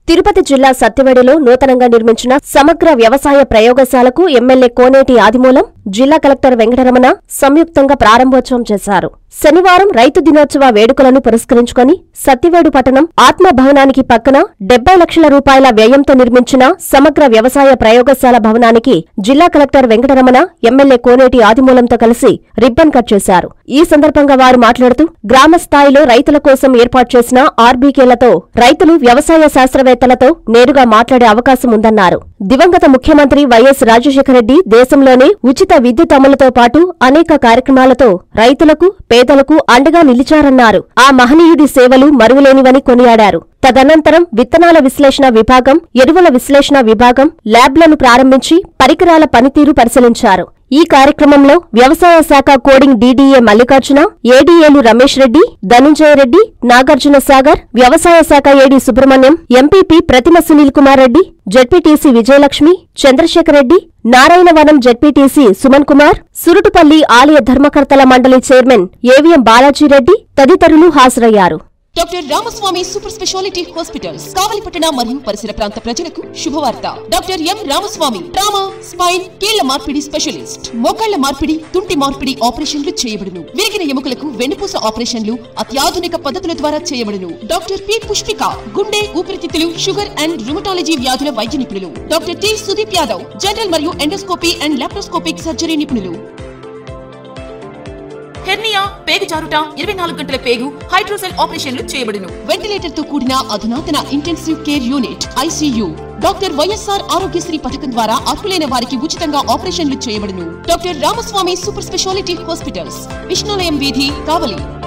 తిరుపతి జిల్లా సత్యవేడులో నూతనంగా నిర్మించిన సమగ్ర వ్యవసాయ ప్రయోగశాలకు ఎమ్మెల్యే కోనేటి ఆదిమూలం జిల్లా కలెక్టర్ వెంకటరమణ సంయుక్తంగా ప్రారంభోత్సవం చేశారు శనివారం రైతు దినోత్సవ వేడుకలను పురస్కరించుకొని సత్యవేడు పట్టణం ఆత్మ భవనానికి పక్కన డెబ్బై లక్షల రూపాయల వ్యయంతో నిర్మించిన సమగ్ర వ్యవసాయ ప్రయోగశాల భవనానికి జిల్లా కలెక్టర్ వెంకటరమణ ఎమ్మెల్యే కోనేటి ఆదిమూలంతో కలిసి రిబ్బన్ కట్ చేశారు ఈ సందర్భంగా వారు మాట్లాడుతూ గ్రామ స్థాయిలో రైతుల కోసం ఏర్పాటు చేసిన ఆర్బీకేలతో రైతులు వ్యవసాయ శాస్త్రవేత్తలతో నేరుగా మాట్లాడే అవకాశం ఉందన్నారు దివంగత ముఖ్యమంత్రి వైఎస్ రాజశేఖరరెడ్డి దేశంలోనే ఉచిత విద్యుత్ అమలుతో పాటు అనేక కార్యక్రమాలతో రైతులకు పేదలకు అండగా నిలిచారన్నారు ఆ మహనీయుడి సేవలు మరువలేనివని కొనియాడారు తదనంతరం విత్తనాల విశ్లేషణ విభాగం ఎరువుల విశ్లేషణ విభాగం ల్యాబ్లను ప్రారంభించి పరికరాల పనితీరు పరిశీలించారు ఈ కార్యక్రమంలో వ్యవసాయ శాఖ కోడింగ్ డీడీఏ మల్లికార్జున ఏడీఏలు రమేష్ రెడ్డి ధనుంజయ రెడ్డి నాగార్జున సాగర్ వ్యవసాయ శాఖ AD Subrahmanyam MPP Pratima Sunil Kumar Reddy ZPTC Vijayalakshmi Chandrashekar Reddy Narayanavanam ZPTC Suman Kumar Surutupalli ఆలయ ధర్మకర్తల మండలి చైర్మన్ ఏవిఎం బాలాజీరెడ్డి తదితరులు హాజరయ్యారు doctor Ramaswamy super speciality hospitals కావలిపట్టణ మరియు పరిసర ప్రాంత ప్రజలకు శుభవార్త doctor M Ramaswamy trauma spine కీళ్ల మార్పిడి స్పెషలిస్ట్ మోకాళ్ల మార్పిడి తుంటి మార్పిడి ఆపరేషన్లు చేయబడును విరిగిన ఎముకలకు వెన్నుపూస ఆపరేషన్లు అత్యాధునిక పద్ధతుల ద్వారా చేయబడును డాక్టర్ పి పుష్పిక గుండె ఊపిరితిత్తులు షుగర్ అండ్ రుమటాలజీ వ్యాధుల వైద్య నిపుణులు doctor T Sudeep Yadav general మరియు ఎండోస్కోపీ అండ్ లాప్రోస్కోపిక్ సర్జరీ నిపుణులు హెర్నియా పేగు జారుట ఇరవై నాలుగు గంటల పేగు హైడ్రోసెల్ ఆపరేషన్లు చేయబడును వెంటిలేటర్ తో కూడిన అధునాతన intensive care unit ICU doctor YSR Aarogyasri పథకం ద్వారా అర్హులైన వారికి ఉచితంగా ఆపరేషన్లు చేయబడును doctor Ramaswamy super speciality hospitals Vishnulayam వీధి కావలి